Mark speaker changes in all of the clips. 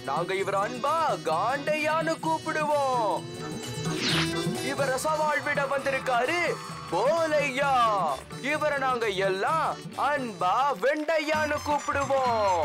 Speaker 1: நாங்க இவர் அன்பா காண்டையான்னு கூப்பிடுவோம் இவர சவால் விட வந்திருக்காரு போலையா இவரை நாங்க எல்லாம் அன்பா வெண்டையான்னு கூப்பிடுவோம்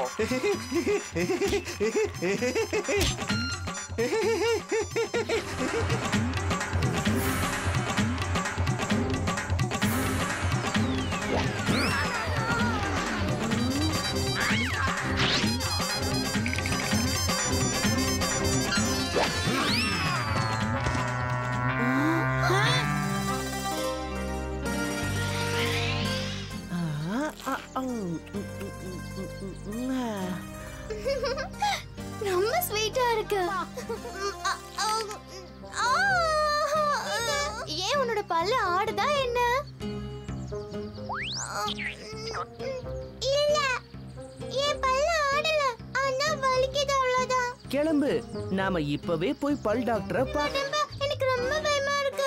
Speaker 2: ரொம்ப ஸ்வீட்டா இருக்கு ஏன் உன்னோட பல்லு ஆடுதா என்ன இல்ல என் பல்லு ஆடல ஆனா வலிக்குது அவ்வளவுதான்
Speaker 3: கிளம்பு நாம இப்பவே போய் பல் டாக்டரை பா
Speaker 2: எனக்கு ரொம்ப பயமா இருக்கு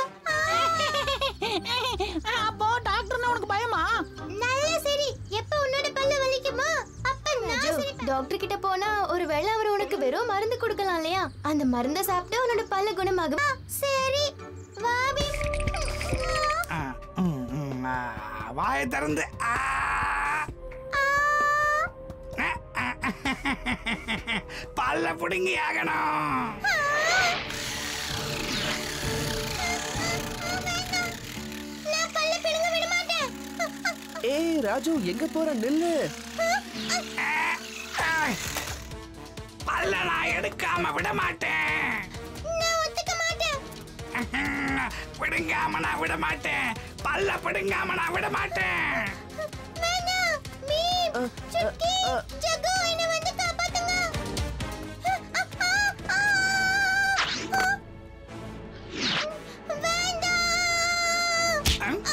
Speaker 4: அப்போ டாக்டர்னா உனக்கு பயமா
Speaker 2: நல்ல சரி எப்ப உன்னோட பல்லு வலிக்குமா அப்ப நான் சரி டாக்டர் கிட்ட போனா ஒருவேளை அவர் உனக்கு வெறும் மருந்து கொடுக்கலாம் இல்லையா அந்த மருந்தை சாப்பிட்டு உன்னோட பல்லு குணமாகும் ஆ, சரி வாபி
Speaker 5: ஆ, ம், ம், ஆ, வாயை திறந்து ஆ. ஆ, ஆ, பல்ல புடுங்கி ஆகணும்
Speaker 2: நான் பல்ல பிடுங்க விட மாட்டேன்
Speaker 3: ஏய் ராஜு எங்க போற நில்லு
Speaker 5: பல்ல நான் எடுக்காம விட மாட்டேன்
Speaker 2: நான் ஒத்துக்க மாட்டேன்
Speaker 5: பிடுங்காம நான் விட மாட்டேன் பல்ல பிடுங்காம நான் விட மாட்டேன்
Speaker 2: வேணாம் மீம் சுக்கி ஜகு என்ன வந்து காப்பாத்துங்க வேண்டாம்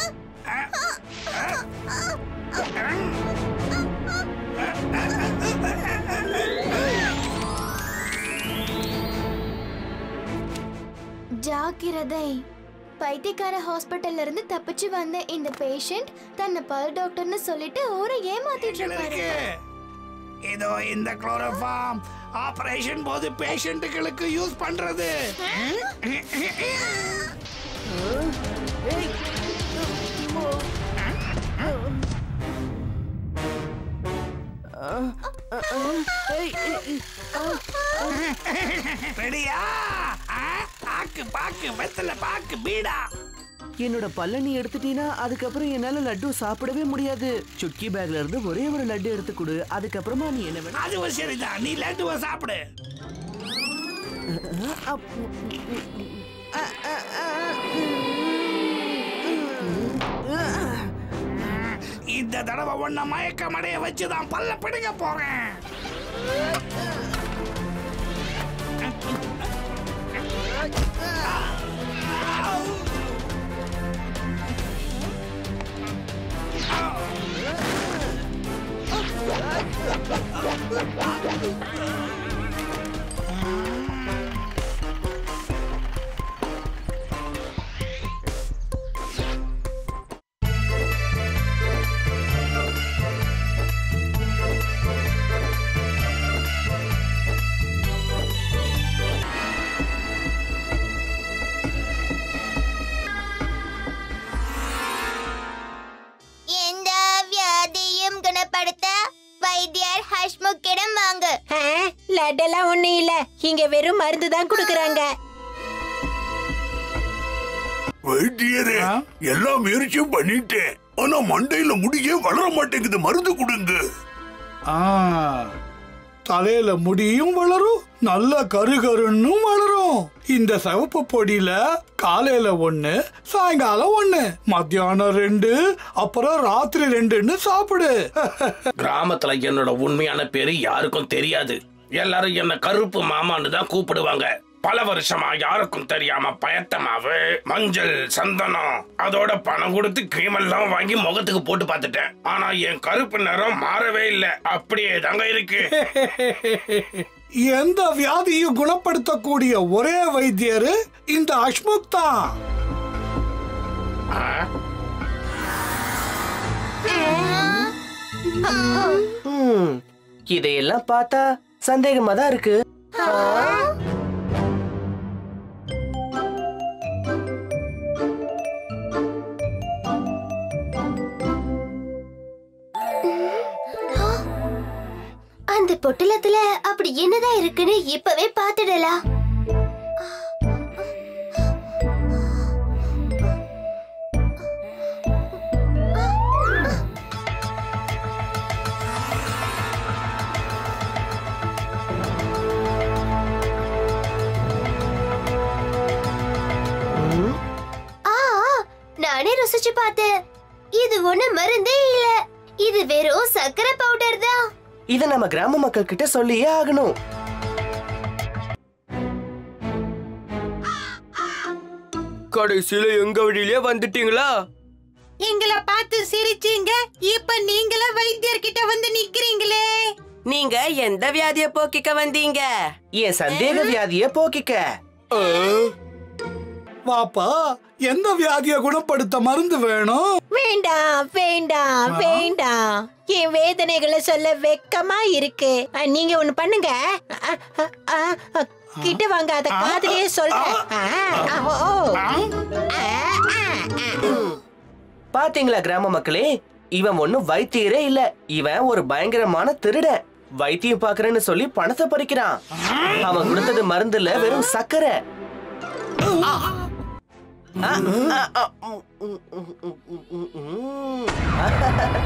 Speaker 2: ஜாக்கிரதை பைத்தியக்கார ஹாஸ்பிட்டல்ல இருந்து தப்பிச்சு வந்த இந்த பேஷண்ட் தன்னை பல் டாக்டர்னு சொல்லிட்டு ஊரை ஏமாத்திட்டு இருக்காரு
Speaker 5: இருக்கு இதோ இந்த குளோரோஃபார்ம் ஆபரேஷன் போது பேஷண்ட்டுகளுக்கு யூஸ் பண்றது
Speaker 3: ஏய், ஏய், ஏய், ஆ,
Speaker 5: ரெடியா ஆ, பாக்கு பாக்கு வெத்தல பாக்கு பீடா
Speaker 3: என்னோட பல்ல நீ எடுத்துட்டீனா அதுக்கப்புறம் என்னால லட்டு சாப்பிடவே முடியாது சுட்கி பேக்ல இருந்து ஒரே ஒரு லட்டு எடுத்து கொடு அதுக்கப்புறமா நீ என்ன வேணா
Speaker 5: அதுவும் சரிதான் நீ லட்டுவை சாப்பிடு
Speaker 3: அப்-
Speaker 5: இந்த தடவை ஒன்ன மயக்கமடைய வச்சுதான் பல்ல பிடுங்க போறேன்
Speaker 2: எந்த வியாதியும் குணப்படுத்த வைத்தியர் ஹஷ்முக்கிடம் வாங்க
Speaker 4: லட்டெல்லாம் ஒண்ணும் இல்ல இங்க வெறும் மருந்து தான் குடுக்கறாங்க
Speaker 6: வைத்தியரே எல்லா முயற்சியும் பண்ணிட்டேன் ஆனா மண்டையில முடியே வளர மாட்டேங்குது மருந்து கொடுங்க
Speaker 7: ஆ தலையில முடியும் வளரும் நல்ல கருகருன்னு வளரும் இந்த சிவப்பு பொடியில காலையில ஒண்ணு சாயங்காலம் ஒண்ணு மத்தியானம் ரெண்டு அப்புறம் ராத்திரி ரெண்டுன்னு சாப்பிடு
Speaker 8: கிராமத்துல என்னோட உண்மையான பேரு யாருக்கும் தெரியாது எல்லாரும் என்ன கருப்பு மாமான்னு தான் கூப்பிடுவாங்க பல வருஷமா யாருக்கும் தெரியாம பயத்தமாவு மஞ்சள் சந்தனம் அதோட பணம் கொடுத்து cream எல்லாம் வாங்கி முகத்துக்கு போட்டு பார்த்துட்டேன் ஆனா என் கருப்பு நிறம் மாறவே இல்ல அப்படியே தாங்க இருக்கு
Speaker 7: எந்த வியாதியும் குணப்படுத்தக்கூடிய ஒரே வைத்தியர் இந்த அஷ்முக் தான்
Speaker 8: ஆ?
Speaker 3: ம், இதையெல்லாம் பார்த்தா சந்தேகமா தான் இருக்கு
Speaker 2: அந்த பொட்டலத்துல அப்படி என்னதான் இருக்குன்னு இப்பவே பாத்துடலாம் ஆ நானே ருசிச்சு பார்த்தேன் இது ஒண்ணு மருந்தே இல்ல இது வெறும் சக்கரை பவுடர் தான்
Speaker 3: இத நம்ம கிராம மக்கள் கிட்ட சொல்லியே ஆகணும்
Speaker 1: கடைசியில எங்க வழியிலே வந்துட்டீங்களா
Speaker 4: எங்களை பார்த்து சிரிச்சீங்க இப்ப நீங்களே வைத்தியர்கிட்ட வந்து நிக்கிறீங்களே
Speaker 9: நீங்க எந்த வியாதிய போக்கிக்க வந்தீங்க
Speaker 3: என் சந்தேக வியாதிய போக்கிக்க
Speaker 7: வாப்பா எந்த வியாதியை குணப்படுத்த மருந்து வேணும்
Speaker 4: வேண்டாம் வேண்டாம் வேண்டாம் என் வேதனைகளை சொல்ல வெக்கமா இருக்கு அஹ், நீங்க ஒண்ணு பண்ணுங்க அஹ், அஹ், அஹ், அஹ், கிட்ட வாங்க அத காதுலயே சொல்றேன் அஹ், அஹ், ஓ, ஓ. அஹ், அஹ், அஹ்.
Speaker 3: பாத்தீங்களா கிராம மக்களே இவன் ஒண்ணும் வைத்தியரே இல்ல இவன் ஒரு பயங்கரமான திருடன் வைத்தியம் பாக்குறேன்னு சொல்லி பணத்தை பறிக்கிறான் அவன் கொடுத்தது மருந்து இல்ல வெறும் சக்கரை ஆ, ஆ, ஆ, ம், ம், ம், ம், ம், ம், ம்.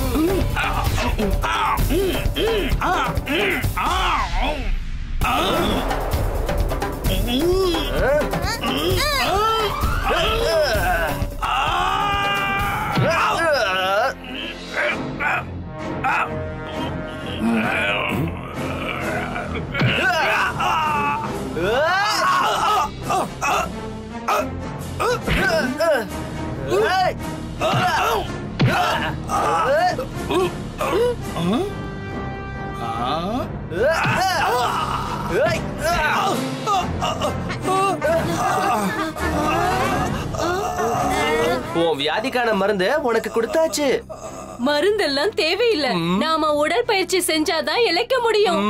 Speaker 3: உன் வியாதிக்கான மருந்து உனக்கு கொடுத்தாச்சு
Speaker 10: மருந்தெல்லாம் தேவையில்லை நாம உடற்பயிற்சி செஞ்சாதான் இழைக்க முடியும்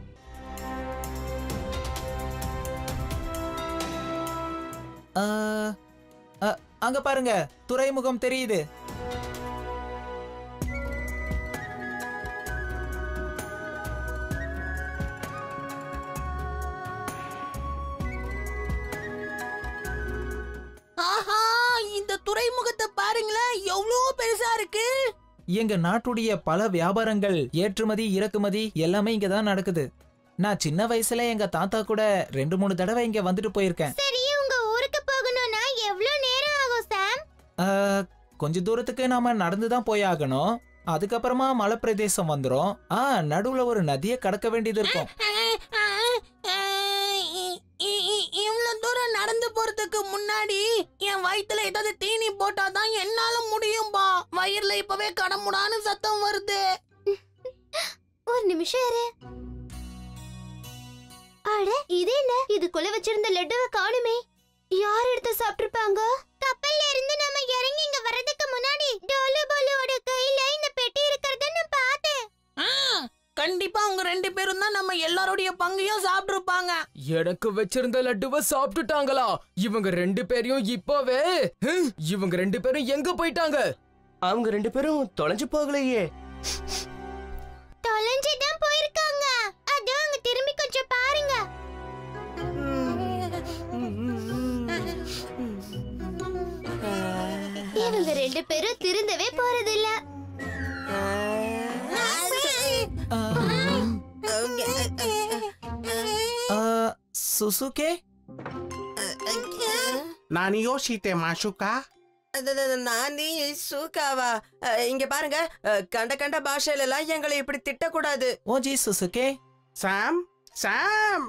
Speaker 11: ஆ, அ, அங்க பாருங்க துறைமுகம் தெரியுது
Speaker 4: ஆஹா இந்த துறைமுகத்தை பாருங்களேன் எவ்வளவு பெருசா இருக்கு
Speaker 11: எங்க நாட்டுடைய பல வியாபாரங்கள் ஏற்றுமதி இறக்குமதி எல்லாமே இங்க தான் நடக்குது நான் சின்ன வயசுல எங்க தாத்தா கூட ரெண்டு மூணு தடவை இங்க வந்துட்டு போயிருக்கேன்
Speaker 2: சரி உங்க ஊருக்கு போகணும்னா எவ்வளவு நேரம் ஆகும் சாம்
Speaker 11: ஆ, கொஞ்ச தூரத்துக்கு நாம நடந்து தான் போய் ஆகணும் அதுக்கப்புறமா மலை பிரதேசம் வந்துரும் ஆ நடுவுல ஒரு நதியை கடக்க வேண்டியது இருக்கும்
Speaker 4: இவ்வளவு தூரம் நடந்து போறதுக்கு முன்னாடி என் வயித்துல ஏதாவது தீனி போட்டாதான் என்னால முடியும்பா வயிறுல இப்பவே கடமுடான்னு சத்தம் வருது
Speaker 2: ஒரு நிமிஷம் இரு அட இது என்ன இதுக்குள்ள வச்சிருந்த லட்டுவை காணுமே யார் எடுத்து சாப்பிட்டிருப்பாங்க கப்பல்ல இருந்து நம்ம இறங்கி இங்க வர்றதுக்கு முன்னாடி டோலு போலுவோட கையில இந்த பெட்டி இருக்கிறத நான் பார்த்தேன்
Speaker 4: ஆ, கண்டிப்பா அவங்க ரெண்டு பேரும் தான் நம்ம எல்லாருடைய பங்கையும் சாப்பிட்டிருப்பாங்க
Speaker 1: எனக்கு வச்சிருந்த லட்டுவை சாப்பிட்டுட்டாங்களா இவங்க ரெண்டு பேரையும் இப்பவே ஹம், இவங்க ரெண்டு பேரும் எங்க போயிட்டாங்க
Speaker 3: அவங்க ரெண்டு பேரும் தொலைஞ்சு போகலையே
Speaker 2: தொலைஞ்சு தான் போயிருக்காங்க அதோ அங்க திரும்பி கொஞ்சம் பாருங்க இவங்க ரெண்டு பேரும் திருந்தவே போறதில்ல
Speaker 11: ஆ, சுசுகே
Speaker 8: நான் யோசித்தேன் மாஷுக்கா
Speaker 9: நானி சூக்காவா அஹ், இங்க பாருங்க அஹ், கண்ட கண்ட பாஷையில எல்லாம் எங்களை இப்படி திட்டக்கூடாது
Speaker 11: ஓஜி சுசுகே
Speaker 8: சாம் சாம்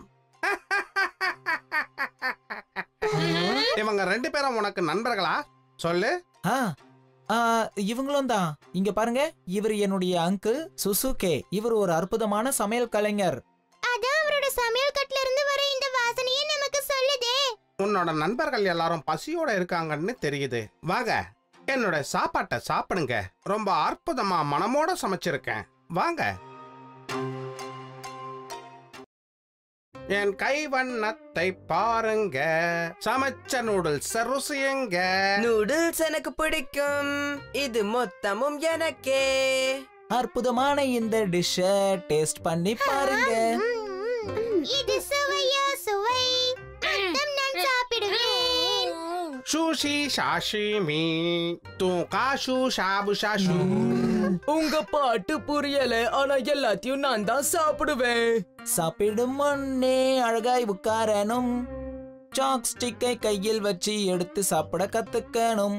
Speaker 8: இவங்க ரெண்டு பேரும் உனக்கு நண்பர்களா சொல்லு
Speaker 11: ஆ ஆ, இவங்களும் தான் இங்க பாருங்க இவர் என்னுடைய அங்கிள் சுசுகே இவர் ஒரு அற்புதமான சமையல் கலைஞர்
Speaker 2: அதான் அவரோட சமையல் கட்டுல இருந்து வர இந்த வாசனையே நமக்கு சொல்லுதே
Speaker 8: உன்னோட நண்பர்கள் எல்லாரும் பசியோட இருக்காங்கன்னு தெரியுது வாங்க என்னோட சாப்பாட்டை சாப்பிடுங்க ரொம்ப அற்புதமா மனமோட சமைச்சிருக்கேன் வாங்க
Speaker 12: என் கை வண்ணத்தை பாருங்க சமைச்ச நூடுல்ஸ் ருசியுங்க
Speaker 9: நூடுல்ஸ் எனக்கு பிடிக்கும் இது மொத்தமும் எனக்கே
Speaker 11: அற்புதமான இந்த டிஷ்ஷ டேஸ்ட் பண்ணி பாருங்க
Speaker 2: இது சுவையா சுவை அத்தம் நான் சாப்பிடுவேன்
Speaker 12: சுஷி சாஷிமி தூ காஷு ஷாபு ஷாஷு
Speaker 1: உங்க பாட்டு புரியல ஆனா எல்லாத்தையும் நான் தான் சாப்பிடுவேன்
Speaker 11: சாப்பிடும் முன்னே அழகாய் உட்காரணும் சாக் ஸ்டிக்கை கையில் வச்சு எடுத்து சாப்பிட கத்துக்கணும்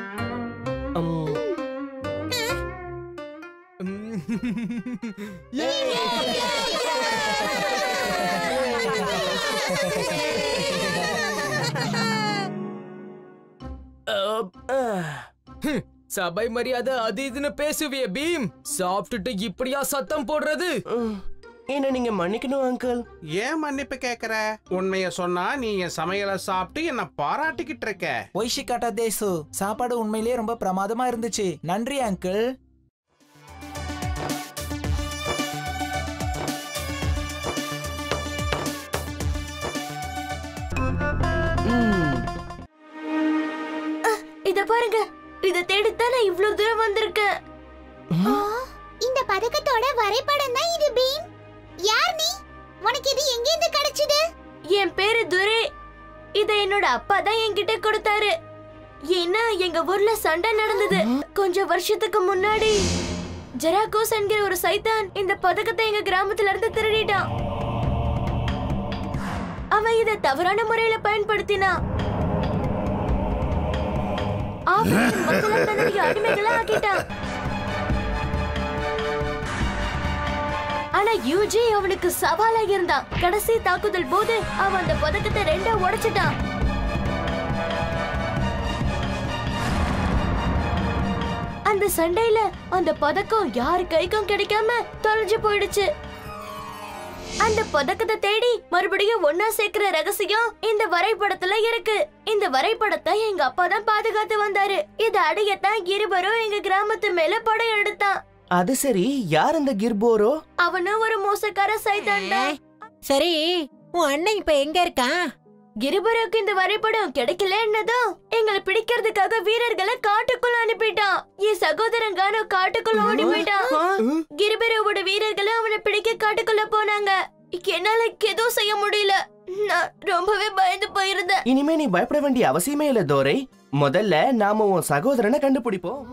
Speaker 1: ஹம், சபை மரியாதை அது இதுன்னு பேசுவிய பீம் சாப்பிட்டுட்டு இப்படியா சத்தம் போடுறது
Speaker 3: என்ன நீங்க மன்னிக்கணும் அங்கிள்
Speaker 12: ஏன் மன்னிப்பு கேக்குற உண்மைய சொன்னா நீ என் சமையலை சாப்பிட்டு என்ன பாராட்டிக்கிட்டு இருக்க
Speaker 11: ஒய்ஷி காட்டா தேசு சாப்பாடு உண்மையிலேயே ரொம்ப பிரமாதமா இருந்துச்சு நன்றி அங்கிள்
Speaker 13: இத பாருங்க இத தேடித்தான் நான் இவ்ளோ தூரம் வந்திருக்கேன்
Speaker 2: ஆ, இந்த பதக்கத்தோட வரைபடம் தான் இது பீம் யார் நீ உனக்கு இது எங்க இருந்து கிடைச்சது
Speaker 13: என் பேரு துரை இத என்னோட அப்பா தான் என்கிட்ட கொடுத்தாரு ஏன்னா எங்க ஊர்ல சண்டை நடந்தது கொஞ்சம் வருஷத்துக்கு முன்னாடி ஜெராகோஸ் என்கிற ஒரு சைத்தான் இந்த பதக்கத்தை எங்க கிராமத்துல இருந்து திருடிட்டான் அவன் இத தவறான முறையில பயன்படுத்தினான் ஆப்பிரிக்கன் மக்களை தன்னுடைய அடிமைகளா ஆக்கிட்டான் ஆனா யூஜி அவனுக்கு சவாலா இருந்தான் கடைசி தாக்குதல் போது அவன் அந்த பதக்கத்தை ரெண்டா உடைச்சிட்டான் அந்த சண்டையில அந்த பதக்கம் யார் கைக்கும் கிடைக்காம தொலைஞ்சு போயிடுச்சு அந்த பதக்கத்தை தேடி மறுபடியும் ஒன்னா சேர்க்கிற ரகசியம் இந்த வரைபடத்துல இருக்கு இந்த வரைபடத்தை எங்க அப்பா தான் பாதுகாத்து வந்தாரு இத அடையத்தான் இருவரும் எங்க கிராமத்து மேல படையெடுத்தான்
Speaker 3: அது சரி யார் அந்த கிர்போரோ
Speaker 13: அவனும் ஒரு மோசக்கார சைதான்டா
Speaker 4: சரி உன் அண்ணன் இப்ப எங்க இருக்கான்
Speaker 13: கிரிபருக்கு இந்த வரைபடம் கிடைக்கலன்னதும் எங்களை பிடிக்கிறதுக்காக வீரர்களை காட்டுக்குள்ள அனுப்பிட்டான் என் சகோதரன் கானோ காட்டுக்குள்ள ஓடி போயிட்டான் கிரிபரோட வீரர்களும் அவனை பிடிக்க காட்டுக்குள்ள போனாங்க என்னால எதுவும் செய்ய முடியல நான் ரொம்பவே பயந்து போயிருந்தேன்
Speaker 3: இனிமே நீ பயப்பட வேண்டிய அவசியமே இல்ல தோரை முதல்ல நாம உன் சகோதரனை கண்டுபிடிப்போம்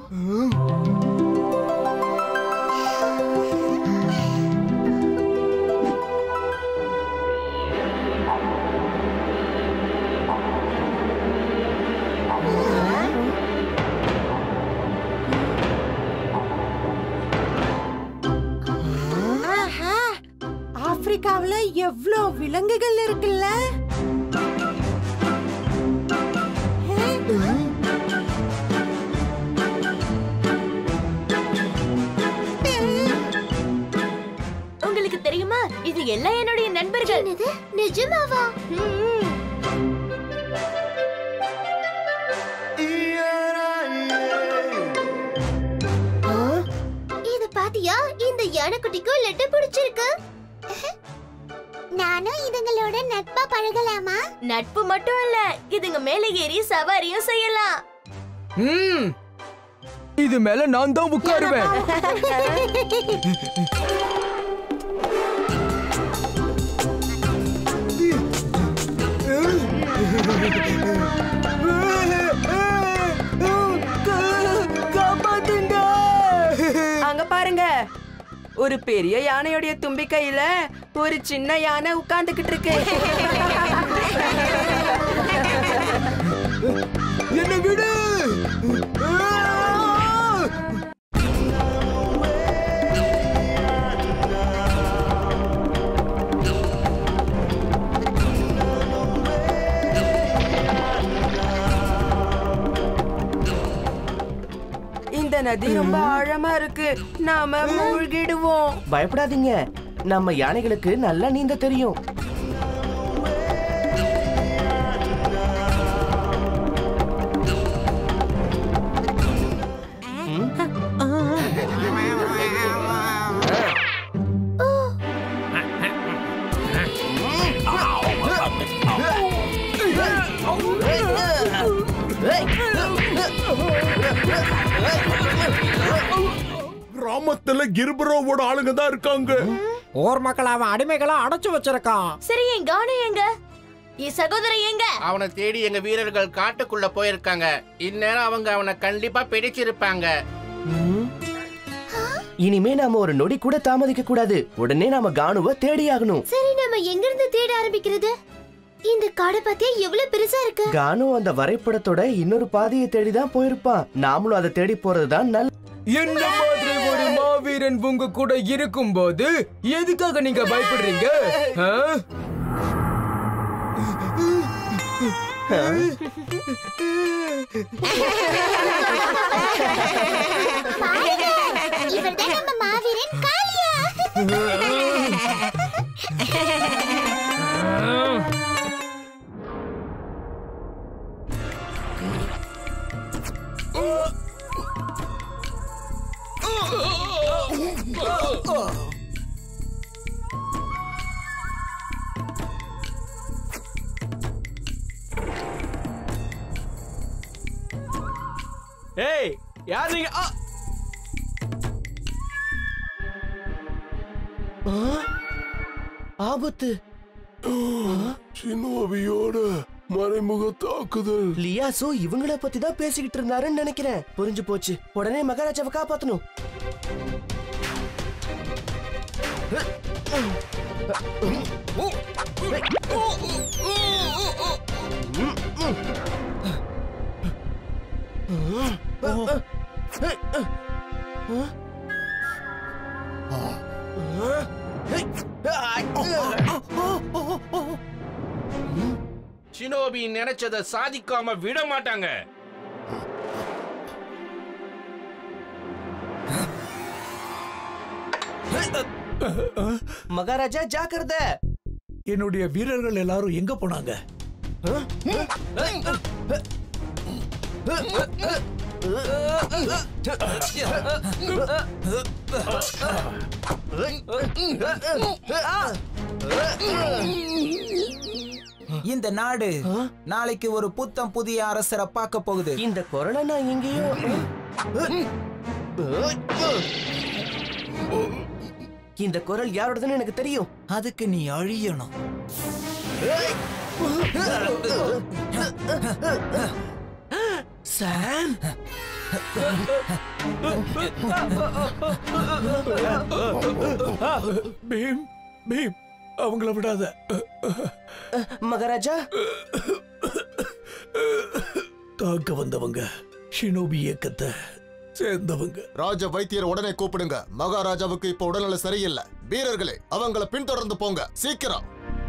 Speaker 4: ஆஹா ஆப்பிரிக்காவுல எவ்ளோ விலங்குகள் இருக்குல்ல
Speaker 13: உங்களுக்கு தெரியுமா இது எல்லாம் என்னுடைய நண்பர்கள்
Speaker 2: நிஜமாவா இது பாத்தியா இந்த யானைக்குட்டிக்கும் லெட்டு பிடிச்சிருக்கு நானும் இதுங்களோட நட்பா பழகலாமா
Speaker 13: நட்பு மட்டும் இல்ல இதுங்க மேல ஏறி சவாரியும் செய்யலாம்
Speaker 1: ம் இது மேல நான் தான் உட்காருவேன்
Speaker 9: அங்க பாருங்க ஒரு பெரிய யானையுடைய தும்பிக்கையில ஒரு சின்ன யானை உட்கார்ந்துகிட்டு இருக்கு
Speaker 1: என்ன விடு
Speaker 9: இந்த நதி ரொம்ப ஆழமா இருக்கு நாம மூழ்கிடுவோம்
Speaker 3: பயப்படாதீங்க நம்ம யானைகளுக்கு நல்லா நீந்த தெரியும்
Speaker 6: கிராமத்துல கிருபரோவோட ஆளுங்க தான் இருக்காங்க
Speaker 14: ஊர் மக்கள் அவன் அடிமைகளா அடைச்சு வச்சிருக்கான்
Speaker 13: சரி என் கானு எங்க என் சகோதரன் எங்க
Speaker 12: அவனை தேடி எங்க வீரர்கள் காட்டுக்குள்ள போயிருக்காங்க இந்நேரம் அவங்க அவனை கண்டிப்பா பிடிச்சிருப்பாங்க
Speaker 3: இனிமே நாம ஒரு நொடி கூட தாமதிக்க கூடாது உடனே நாம கானுவ தேடியாகணும்
Speaker 2: சரி நம்ம எங்க இருந்து தேட ஆரம்பிக்கிறது இந்த காடை பாத்தியா எவ்வளவு பெருசா இருக்கு
Speaker 3: கானு அந்த வரைபடத்தோட இன்னொரு பாதையை தேடி தான் போயிருப்பான் நாமளும் அதை தேடி போறதுதான் நல்ல
Speaker 1: என்ன மாதிரி ஒரு மாவீரன் உங்க கூட இருக்கும்போது எதுக்காக நீங்க பயப்படுறீங்க ஆ?
Speaker 2: இவர்தான் நம்ம மாவீரன் காளியா
Speaker 15: ஏய் யார் நீங்க ஆ!
Speaker 3: ஆபத்து
Speaker 6: சினோபியோட மறைமுக தாக்குதல்
Speaker 3: லியாசோ இவங்கள பத்தி தான் பேசிக்கிட்டு இருந்தாருன்னு நினைக்கிறேன் புரிஞ்சு போச்சு உடனே மகாராஜாவை காப்பாத்தணும்
Speaker 12: ஷினோபி நினைச்சதை சாதிக்காம விட மாட்டாங்க
Speaker 3: மகாராஜா ஜாக்கிரத
Speaker 7: என்னுடைய வீரர்கள் எல்லாரும் எங்க போனாங்க
Speaker 11: இந்த நாடு நாளைக்கு ஒரு புத்தம் புதிய அரசரை பார்க்க போகுது
Speaker 3: இந்த குரலை நான் எங்கேயோ இந்த குரல் யாரோடதுன்னு எனக்கு தெரியும்
Speaker 11: அதுக்கு நீ அழியணும்
Speaker 3: சாம்
Speaker 7: பீம் பீம் அவங்கள விடாத
Speaker 3: மகாராஜா
Speaker 7: தாக்க வந்தவங்க ஷினோபி இயக்கத்தை சேர்ந்தவங்க
Speaker 16: ராஜ வைத்தியர் உடனே கூப்பிடுங்க மகாராஜாவுக்கு இப்ப உடல்நிலை சரியில்லை வீரர்களே அவங்கள பின்தொடர்ந்து போங்க சீக்கிரம்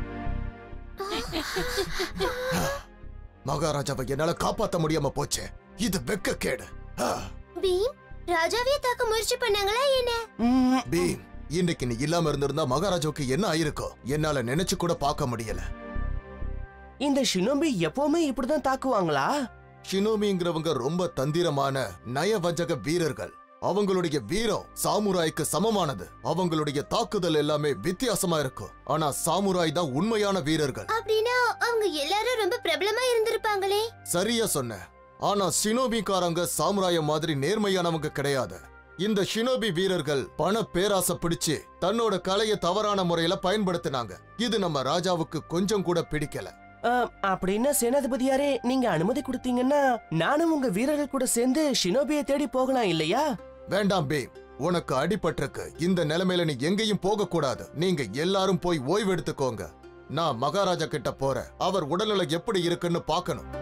Speaker 16: மகாராஜாவை என்னால காப்பாத்த முடியாம போச்சு இது வெக்க கேடு
Speaker 2: பீம் ராஜாவே தாக்க முயற்சி பண்ணாங்களா என்ன
Speaker 16: பீம் இன்னைக்கு நீ இல்லாம இருந்திருந்தா மகாராஜாவுக்கு என்ன ஆயிருக்கும் என்னால நினைச்சு கூட பார்க்க முடியல
Speaker 3: இந்த ஷினோபி எப்பவுமே இப்படிதான் தாக்குவாங்களா
Speaker 16: ஷினோமிங்கிறவங்க ரொம்ப தந்திரமான நயவஞ்சக வீரர்கள் அவங்களுடைய வீரம் சாமுராய்க்கு சமமானது அவங்களுடைய தாக்குதல் எல்லாமே வித்தியாசமா இருக்கும் ஆனா சாமுராய் தான் உண்மையான வீரர்கள்
Speaker 2: அப்படின்னா அவங்க எல்லாரும் ரொம்ப பிரபலமா இருந்திருப்பாங்களே
Speaker 16: சரியா சொன்ன ஆனா ஷினோபிக்காரங்க சாமுராய மாதிரி நேர்மையானவங்க கிடையாது இந்த ஷினோபி வீரர்கள் பண பேராசை பிடிச்சு தன்னோட கலைய தவறான முறையில பயன்படுத்தினாங்க இது நம்ம ராஜாவுக்கு கொஞ்சம் கூட பிடிக்கல
Speaker 3: அஹ், அப்படின்னா சேனாதிபதியாரே நீங்க அனுமதி கொடுத்தீங்கன்னா நானும் உங்க வீரர்கள் கூட சேர்ந்து ஷினோபியை தேடி போகலாம் இல்லையா
Speaker 16: வேண்டாம் பீம் உனக்கு அடிபட்டிருக்கு இந்த நிலைமையில நீ எங்கேயும் போக கூடாது நீங்க எல்லாரும் போய் ஓய்வு எடுத்துக்கோங்க நான் மகாராஜா கிட்ட போறேன் அவர் உடல்நிலை எப்படி இருக்குன்னு பார்க்கணும்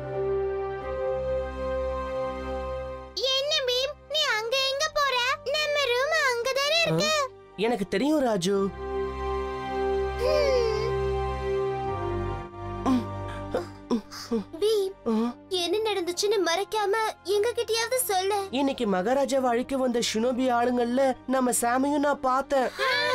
Speaker 2: என்ன பீம் நீ அங்க எங்க போற நம்ம ரூம் அங்கதானே இருக்கு
Speaker 3: எனக்கு தெரியும் ராஜு
Speaker 2: பீம் என்ன நடந்துச்சுன்னு மறைக்காம எங்க கிட்டயாவது சொல்லு
Speaker 3: இன்னைக்கு மகாராஜாவை அழிக்க வந்த ஷினோபி ஆளுங்கள்ல நம்ம சாமியும் நான் பார்த்தேன்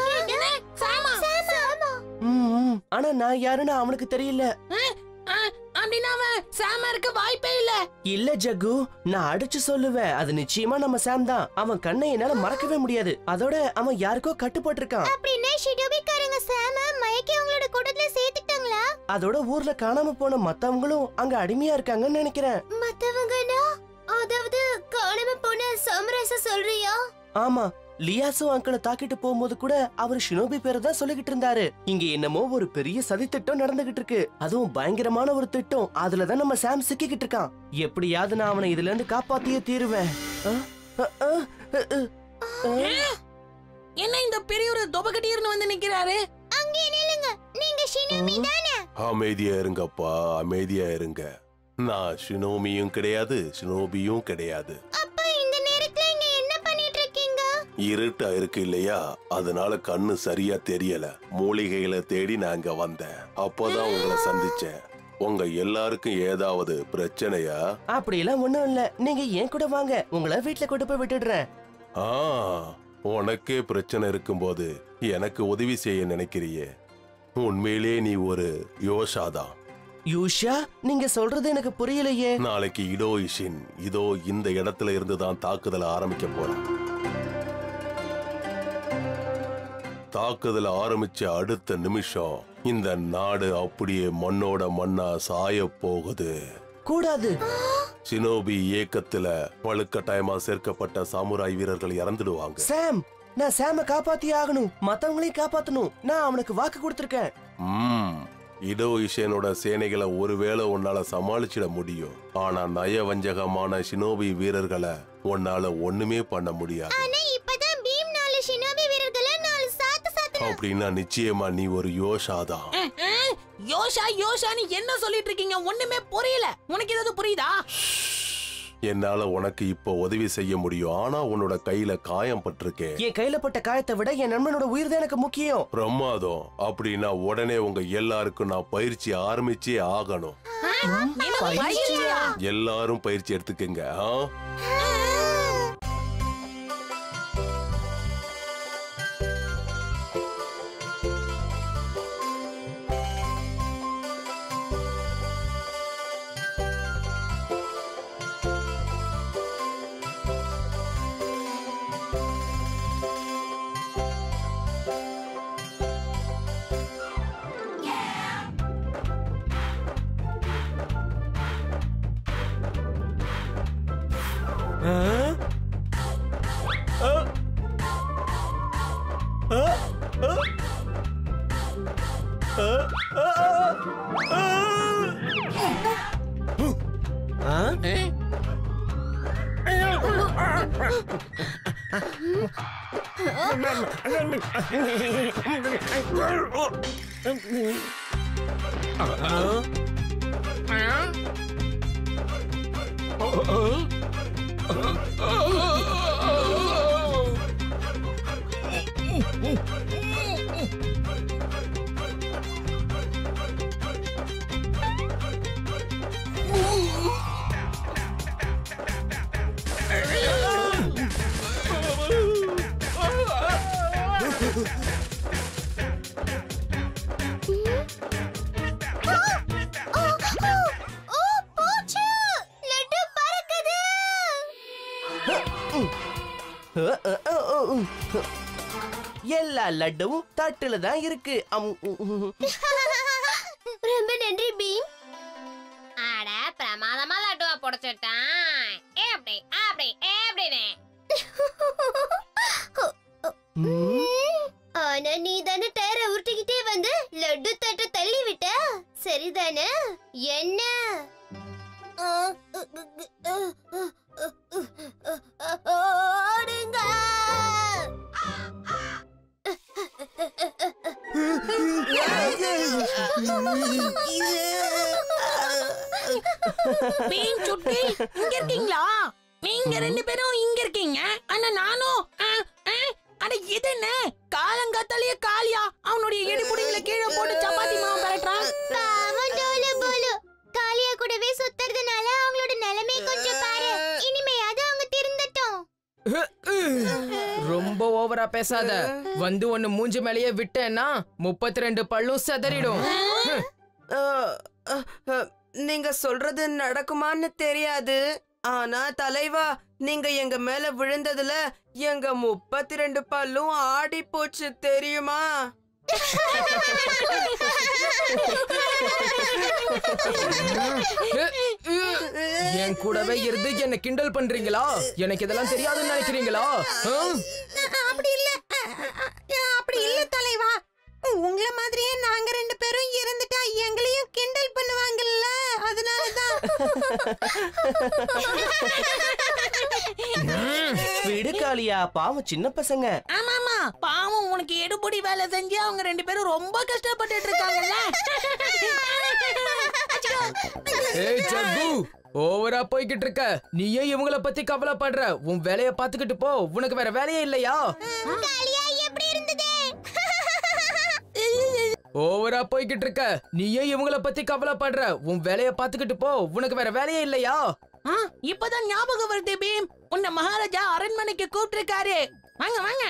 Speaker 3: ம், ம். ஆனா நான் யாருன்னு அவனுக்கு தெரியல
Speaker 4: அப்படின்னா அவன் சாம இருக்க வாய்ப்பே இல்ல
Speaker 3: இல்ல ஜக்கு நான் அடிச்சு சொல்லுவேன் அது நிச்சயமா நம்ம சாம் தான் அவன் கண்ணை என்னால மறக்கவே முடியாது அதோட அவன் யாருக்கோ கட்டுப்பட்டிருக்கான்
Speaker 2: அப்படின்னா ஷிடோபிக்காரங்க சாம மயக்கி அவங்களோட கூட்டத்துல சேர்த்துட்டாங்களா
Speaker 3: அதோட ஊர்ல காணாம போன மத்தவங்களும் அங்க அடிமையா இருக்காங்கன்னு நினைக்கிறேன்
Speaker 2: மத்தவங்கனா அதாவது காணாம போன சமரச சொல்றியா
Speaker 3: ஆமா லியாசோ அங்கிள தாக்கிட்டு போகும்போது கூட அவர் ஷினோபி பேரை தான் சொல்லிக்கிட்டு இருந்தாரு இங்க என்னமோ ஒரு பெரிய சதி திட்டம் நடந்துகிட்டு இருக்கு அதுவும் பயங்கரமான ஒரு திட்டம் அதுலதான் நம்ம சாம் சிக்கிக்கிட்டு இருக்கான் எப்படியாவது நான் அவனை இதுல இருந்து காப்பாத்தியே தீருவேன் ஆ? ஆ, ஆ, ஆ, ஆ.
Speaker 17: என்ன இந்த பெரியவர் தொபகட்டீர்னு வந்து நிக்கிறாரு
Speaker 2: அங்கே நில்லுங்க நீங்க ஷினோபி தானே
Speaker 18: அமைதியா இருங்கப்பா அமைதியா இருங்க நான் ஷினோமியும் கிடையாது ஷினோபியும் கிடையாது
Speaker 2: அப்ப இந்த நேரத்துல இங்க என்ன பண்ணிட்டு இருக்கீங்க
Speaker 18: இருட்டா இருக்கு இல்லையா அதனால கண்ணு சரியா தெரியல மூலிகைகளை தேடி நான் இங்க வந்தேன் அப்போதான் உங்களை சந்திச்சேன் உங்க எல்லாருக்கும் ஏதாவது பிரச்சனையா
Speaker 3: அப்படியெல்லாம் ஒண்ணும் இல்ல நீங்க ஏன் கூட வாங்க உங்களை வீட்டுல கொண்டு போய் விட்டுடுறேன்
Speaker 18: ஆ உனக்கே பிரச்சனை இருக்கும்போது எனக்கு உதவி செய்ய நினைக்கிறியே உண்மையிலே நீ ஒரு யோஷாதான்
Speaker 3: யூஷா நீங்க சொல்றது எனக்கு புரியலையே
Speaker 18: நாளைக்கு இடோ இஷின் இதோ இந்த இடத்துல இருந்து தான் தாக்குதல் ஆரம்பிக்க போறேன் தாக்குதல் ஆரம்பிச்ச அடுத்த நிமிஷம் இந்த நாடு அப்படியே மண்ணோட மண்ணா சாய போகுது
Speaker 3: கூடாது
Speaker 18: சினோபி இயக்கத்துல வலுக்கட்டாயமா சேர்க்கப்பட்ட சாமுராய் வீரர்கள் இறந்துடுவாங்க
Speaker 3: சாம் நான் சாம காப்பாத்தியே ஆகணும் மத்தவங்களையும் காப்பாத்தணும் நான் அவனுக்கு வாக்கு கொடுத்திருக்கேன்
Speaker 18: ம் இடோ இஷேனோட சேனைகளை ஒருவேளை உன்னால சமாளிச்சிட முடியும் ஆனா நயவஞ்சகமான சினோபி வீரர்களை உன்னால ஒண்ணுமே பண்ண முடியாது
Speaker 2: ஆனா இப்பதான் பீம் நாலு ஷினோபி வீரர்களை நாலு சாத்து சாத்து
Speaker 18: அப்படின்னா நிச்சயமா நீ ஒரு யோஷாதான்
Speaker 17: அஹ், அஹ், யோஷா யோஷான்னு என்ன சொல்லிட்டு இருக்கீங்க ஒண்ணுமே புரியல உனக்கு ஏதாவது புரியுதா
Speaker 18: என்னால உனக்கு இப்போ உதவி செய்ய முடியும் ஆனா உன்னோட கையில காயம் பட்டிருக்கேன்
Speaker 3: என் கையில பட்ட காயத்தை விட என் நண்பனோட உயிர் தான் எனக்கு முக்கியம்
Speaker 18: பிரமாதம் அப்படின்னா உடனே உங்க எல்லாருக்கும் நான் பயிற்சி ஆரம்பிச்சே ஆகணும்
Speaker 17: என்ன பயிற்சியா?
Speaker 18: எல்லாரும் பயிற்சி எடுத்துக்கங்க ஆ?
Speaker 2: ஓ போச்சு லட்டு பறக்குது
Speaker 3: எல்லா லட்டுவும் தட்டுல தான் இருக்கு அம், உம், உம்.
Speaker 2: ரொம்ப நன்றி பீம்
Speaker 19: அட பிரமாதமா லட்டுவா புடிச்சிட்டான் எப்படி அப்படி எப்படின்னு
Speaker 2: ஆனா நீ தானே டயர உருட்டிக்கிட்டே வந்து லட்டு தட்ட தள்ளி விட்ட சரிதானே என்ன ஓடுங்க
Speaker 17: பீம் சுட்டி இங்க இருக்கீங்களா நீங்க ரெண்டு பேரும் இங்க இருக்கீங்க ஆனா நானும் ஆ, ஆ, அட இது என்ன காலங்காத்தாலேயே காலியா அவனுடைய இடுப்புடிகளை கீழே போட்டு சப்பாத்தி மாவு பரட்டுறான்
Speaker 2: பாவம் டோலு போலு காளியா கூடவே சுத்துறதுனால அவங்களோட நிலைமை கொஞ்சம் பாரு இனிமையாவது அவங்க திருந்தட்டும்
Speaker 1: ரொம்ப ஓவரா பேசாத வந்து ஒன்னு மூஞ்சி மேலேயே விட்டேன்னா முப்பத்தி ரெண்டு பல்லும் செதறிடும்
Speaker 9: நீங்க சொல்றது நடக்குமான்னு தெரியாது ஆனா தலைவா நீங்க எங்க மேல விழுந்ததுல எங்க முப்பத்தி ரெண்டு பல்லும் ஆடி போச்சு தெரியுமா
Speaker 1: என் கூடவே இருந்து என்ன கிண்டல் பண்றீங்களா எனக்கு இதெல்லாம் தெரியாதுன்னு நினைக்கிறீங்களா ஆ?
Speaker 3: விடு காளியா பாவம் சின்ன பசங்க
Speaker 17: ஆமா ஆமா பாவம் உனக்கு எடுபடி வேலை செஞ்சு அவங்க ரெண்டு பேரும் ரொம்ப கஷ்டப்பட்டுட்டு இருக்காங்கல்ல
Speaker 1: ஏய் ஜக்கு ஓவரா போய்கிட்டு இருக்க நீயே இவங்கள பத்தி கவலைப்படுற உன் வேலைய பாத்துக்கிட்டு போ உனக்கு வேற வேலையே இல்லையா
Speaker 2: காளியா எப்படி இருந்தது
Speaker 1: ஓவரா போய்கிட்டு இருக்க நீயே இவங்கள பத்தி கவலைப்படுற உன் வேலைய பாத்துக்கிட்டு போ உனக்கு வேற வேலையே இல்லையா
Speaker 17: ஆ, இப்பதான் ஞாபகம் வருது பீம் உன்னை மகாராஜா அரண்மனைக்கு கூப்பிட்டிருக்காரு வாங்க வாங்க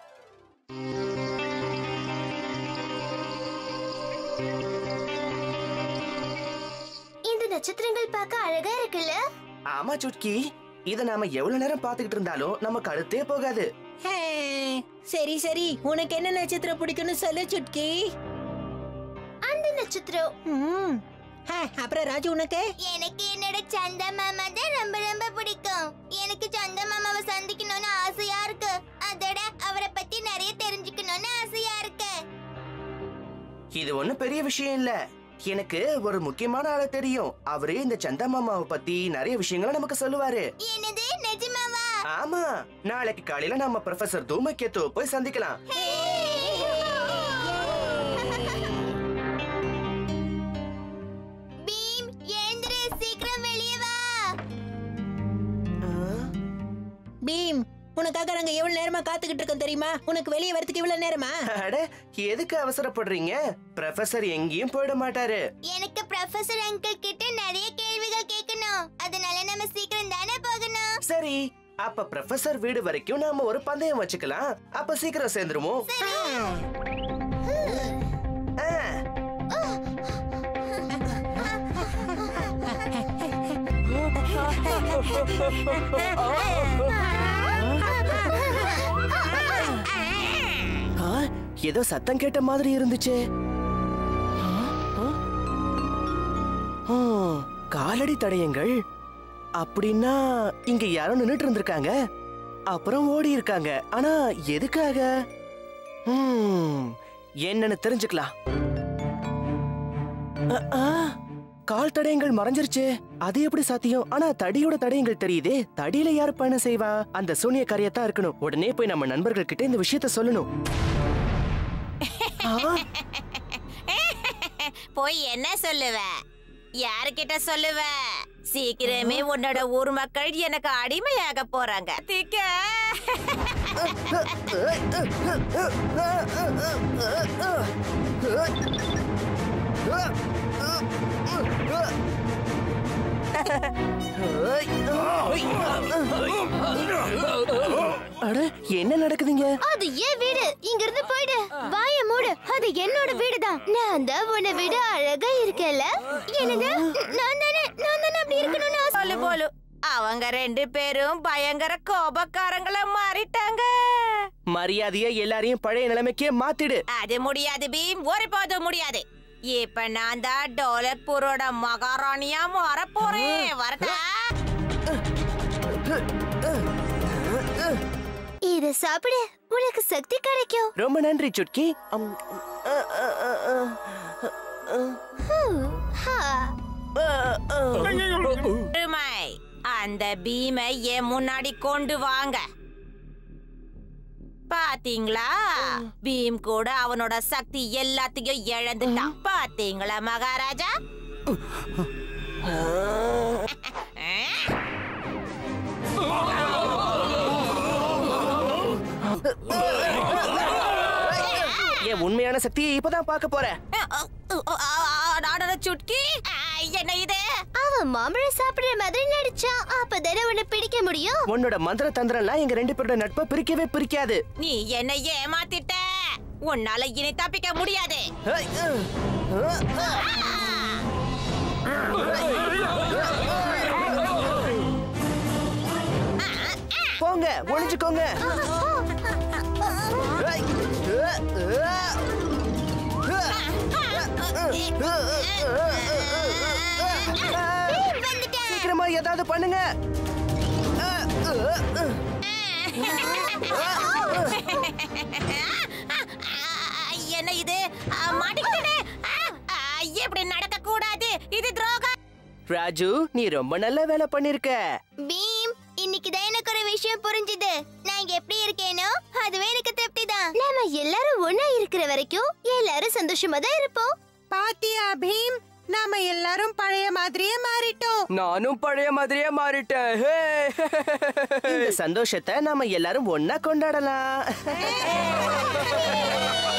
Speaker 2: இந்த நட்சத்திரங்கள் பார்க்க அழகா இருக்குல்ல
Speaker 3: ஆமா சுட்கி இத நாம எவ்வளவு நேரம் பாத்துக்கிட்டு இருந்தாலும் நமக்கு அடுத்தே போகாது
Speaker 4: ஹே, சரி சரி உனக்கு என்ன நட்சத்திரம் பிடிக்கும்னு சொல்லு சுட்கி
Speaker 2: அந்த நட்சத்திரம்
Speaker 4: ம். ஹே, அப்புறம் ராஜு உனக்கு
Speaker 2: எனக்கு என்னோட சந்தா மாமா தான் ரொம்ப ரொம்ப பிடிக்கும் எனக்கு சந்தா மாமாவை சந்திக்கணும்னு ஆசையா இருக்கு அதோட அவரை பத்தி நிறைய தெரிஞ்சுக்கணும்னு ஆசையா இருக்கு
Speaker 3: இது ஒண்ணும் பெரிய விஷயம் இல்ல எனக்கு ஒரு முக்கியமான ஆள தெரியும் அவரு இந்த சந்தா மாமாவை பத்தி நிறைய விஷயங்களை நமக்கு சொல்லுவாரு
Speaker 2: என்னது நிஜமாவா
Speaker 3: ஆமா நாளைக்கு காலையில நம்ம ப்ரொஃபசர் தூமகேத்து போய் சந்திக்கலாம்
Speaker 2: பீம் எழுந்திரு சீக்கிரம் வெளியே வா
Speaker 4: பீம் உனக்காக நாங்க எவ்வளவு நேரமா காத்துக்கிட்டு இருக்கோம் தெரியுமா உனக்கு வெளியே வரதுக்கு இவ்வளவு நேரமா
Speaker 3: அட எதுக்கு அவசரப்படுறீங்க ப்ரொஃபசர் எங்கேயும் போயிட மாட்டாரு
Speaker 2: எனக்கு ப்ரொஃபசர் அங்கிள் கிட்ட நிறைய கேள்விகள் கேட்கணும் அதனால நம்ம சீக்கிரம் தானே போகணும்
Speaker 3: சரி அப்ப ப்ரொஃபசர் வீடு வரைக்கும் நாம ஒரு பந்தயம் வச்சுக்கலாம் அப்ப சீக்கிரம் சேர்ந்துருவோம் ஆ, ஏதோ சத்தம் கேட்ட மாதிரி இருந்துச்சு ஆ, காலடி தடயங்கள் அப்படின்னா இங்க யாரோ நின்னுட்டு இருந்திருக்காங்க அப்புறம் ஓடி இருக்காங்க ஆனா எதுக்காக ஹம், என்னன்னு தெரிஞ்சுக்கலாம் அ, ஆ, கால் தடயங்கள் மறைஞ்சிருச்சு அது எப்படி சாத்தியம் ஆனா தடியோட தடயங்கள் தெரியுதே தடியில யாரு பயணம் செய்வா அந்த சூனிய காரியத்தான் இருக்கணும் உடனே போய் நம்ம நண்பர்கள் கிட்ட இந்த விஷயத்த சொல்லணும்
Speaker 20: போய் என்ன சொல்லுவ யாருக்கிட்ட சொல்லுவ சீக்கிரமே உன்னோட ஊர் மக்கள் எனக்கு அடிமையாக போறாங்க திக்க
Speaker 3: அட என்ன நடக்குதுங்க
Speaker 2: அது ஏன் வீடு இங்க இருந்து போயிடு வாய மூடு அது என்னோட வீடு தான் நான் தான் உன்னை விட அழகா இருக்கேன்ல என்னது நான் தானே நான் தானே அப்படி இருக்கணும்னு ஆசை
Speaker 20: சொல்லு போலு அவங்க ரெண்டு பேரும் பயங்கர கோபக்காரங்கள மாறிட்டாங்க
Speaker 3: மரியாதையா எல்லாரையும் பழைய நிலைமைக்கே மாத்திடு
Speaker 20: அது முடியாது பீம் ஒருபோதும் முடியாது இப்ப நான் தான் டோலக்பூரோட மகாராணியா மாற போறேன் வரட்டா
Speaker 2: இத சாப்பிடு உனக்கு சக்தி கிடைக்கும்
Speaker 3: ரொம்ப நன்றி சுட்கி அம், அ, அ, அ, அ, அ,
Speaker 2: ஹம், ஹா.
Speaker 20: பெருமை அந்த பீமை என் முன்னாடி கொண்டு வாங்க பாத்தீங்களா பீம் கூட அவனோட சக்தி எல்லாத்தையும் இழந்துட்டான் பாத்தீங்களா மகாராஜா
Speaker 3: என் உண்மையான சக்தியை இப்பதான் பார்க்க போறேன்
Speaker 20: நானோட சுட்கி ஆ, என்ன இது
Speaker 2: அவன் மாம்பழம் சாப்பிடுற மாதிரி நடிச்சான் அப்பதானே உன்னை பிடிக்க முடியும்
Speaker 3: உன்னோட மந்திர தந்திரம்லாம் எங்க ரெண்டு பேரோட நட்பை பிரிக்கவே பிரிக்காது
Speaker 20: நீ என்ன ஏமாத்திட்ட உன்னால இனி தப்பிக்க முடியாது
Speaker 3: போங்க ஒளிஞ்சுக்கோங்க சீக்கிரமா ஏதாவது பண்ணுங்க
Speaker 20: என்ன இது ஆ, மாட்டிக்கிட்டேனே ஆ, ஆ, இப்படி நடக்க கூடாது இது துரோகம்
Speaker 3: ராஜு நீ ரொம்ப நல்ல வேலை பண்ணிருக்க
Speaker 2: பீம் இன்னைக்கு தான் எனக்கு ஒரு விஷயம் புரிஞ்சுது நான் இங்க எப்படி இருக்கேனோ அதுவே எனக்கு திருப்தி தான் நாம எல்லாரும் ஒண்ணா இருக்கிற வரைக்கும் எல்லாரும் சந்தோஷமா தான் இருப்போம்
Speaker 4: பாத்தியா பீம் நாம எல்லாரும் பழைய மாதிரியே மாறிட்டோம்
Speaker 3: நானும் பழைய மாதிரியே மாறிட்டேன் ஹே! இந்த சந்தோஷத்தை நாம எல்லாரும் ஒன்னா கொண்டாடலாம்